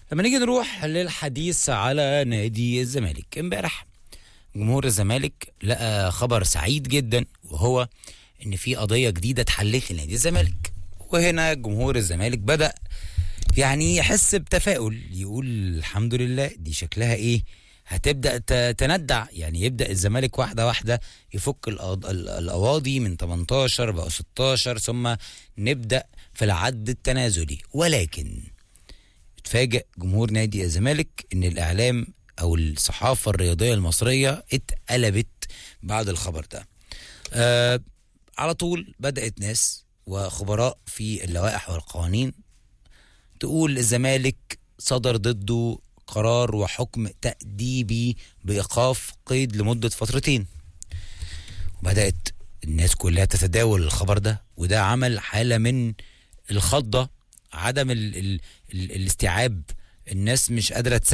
لما نيجي نروح للحديث على نادي الزمالك امبارح جمهور الزمالك لقى خبر سعيد جدا وهو ان في قضيه جديده اتحلت لنادي الزمالك وهنا جمهور الزمالك بدا يعني يحس بتفاؤل يقول الحمد لله دي شكلها ايه هتبدا ت- تندع يعني يبدا الزمالك واحده واحده يفك القض- ال- القواضي من 18 بقى 16 ثم نبدا في العد التنازلي ولكن اتفاجئ جمهور نادي الزمالك ان الاعلام او الصحافه الرياضيه المصريه اتقلبت بعد الخبر ده آه على طول بدات ناس وخبراء في اللوائح والقوانين تقول الزمالك صدر ضده قرار وحكم تأديبي بإيقاف قيد لمدة فترتين وبدأت الناس كلها تتداول الخبر ده وده عمل حالة من الخضة عدم ال ال ال الاستيعاب الناس مش قادرة